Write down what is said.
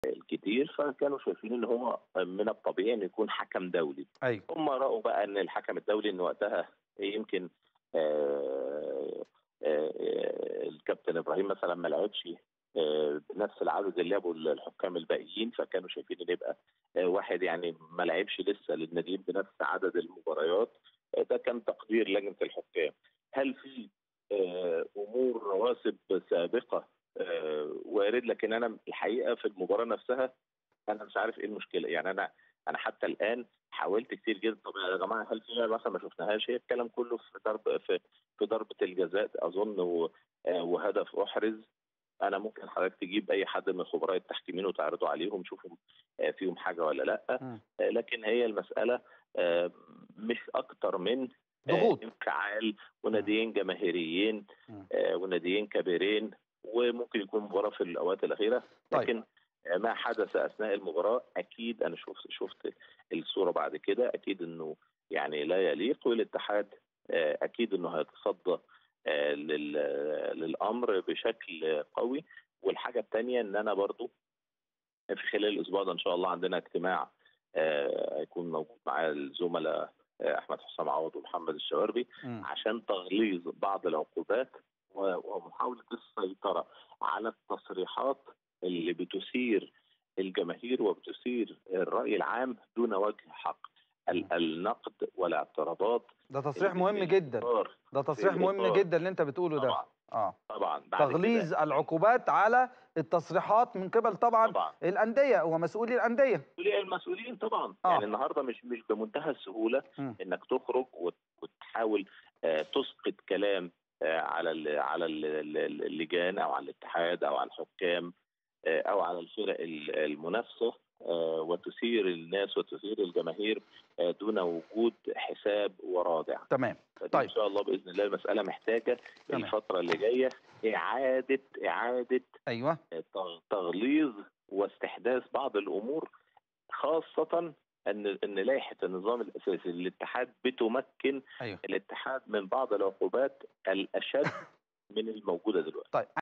الكتير فكانوا شايفين ان هو من الطبيعي ان يكون حكم دولي ايوه هم راوا بقى ان الحكم الدولي ان وقتها يمكن آه، آه، الكابتن ابراهيم مثلا ما لعبش آه، بنفس العدد اللي لعبوا الحكام الباقيين فكانوا شايفين ان يبقى آه، واحد يعني ما لعبش لسه للناديين بنفس عدد المباريات آه، ده كان تقدير لجنه الحكام هل في آه، امور رواسب سابقه آه، وارد لكن انا الحقيقه في المباراه نفسها انا مش عارف ايه المشكله يعني انا انا حتى الان حاولت كتير جدا طب يا جماعه هل في لعبه مثلا ما شفناهاش هي الكلام كله في ضرب في في ضربه الجزاء اظن و- آه، وهدف احرز انا ممكن حضرتك تجيب اي حد من خبراء التحكيمين وتعرضوا عليهم شوفوا آه، فيهم حاجه ولا لا مم. آه، لكن هي المساله آه، مش اكتر من آه، ضغوط انفعال وناديين جماهيريين مم. آه، وناديين كبيرين وممكن يكون مباراه في الاوقات الاخيره طيب. لكن آه، ما حدث اثناء المباراه اكيد انا شفت شفت الصوره بعد كده اكيد انه يعني لا يليق والاتحاد آه، اكيد انه هيتصدى آه، لل- للامر بشكل قوي والحاجه الثانيه ان انا برضو في خلال الاسبوع ده ان شاء الله عندنا اجتماع آه، هيكون موجود معايا الزملاء آه، احمد حسام عوض ومحمد الشواربي مم. عشان تغليظ بعض العقوبات و- ومحاولة السيطرة على التصريحات اللي بتثير الجماهير وبتثير الرأي العام دون وجه حق ال- النقد والاعتراضات ده تصريح اللي مهم في جدا الإطار- ده تصريح في مهم الإطار. جدا اللي انت بتقوله ده طبعا اه طبعا بعد تغليظ كده العقوبات على التصريحات من قبل طبعا طبعا الانديه ومسؤولي الانديه المسؤولين طبعا آه. يعني النهارده مش مش بمنتهى السهوله مم. انك تخرج وت- وتحاول آه، تسقط كلام آه، على ال على ال- ال- اللجان او على الاتحاد او على الحكام آه، او على الفرق ال- المنافسه آه، وتثير الناس وتثير الجماهير آه، دون وجود حساب ورادع تمام فدي طيب. ان شاء الله باذن الله المساله محتاجه تمام. الفتره اللي جايه اعاده اعاده ايوه تغ- تغليظ واستحداث بعض الامور خاصه ان ان لائحه النظام الاساسي للاتحاد بتمكن ايوه الاتحاد من بعض العقوبات الاشد من الموجوده دلوقتي طيب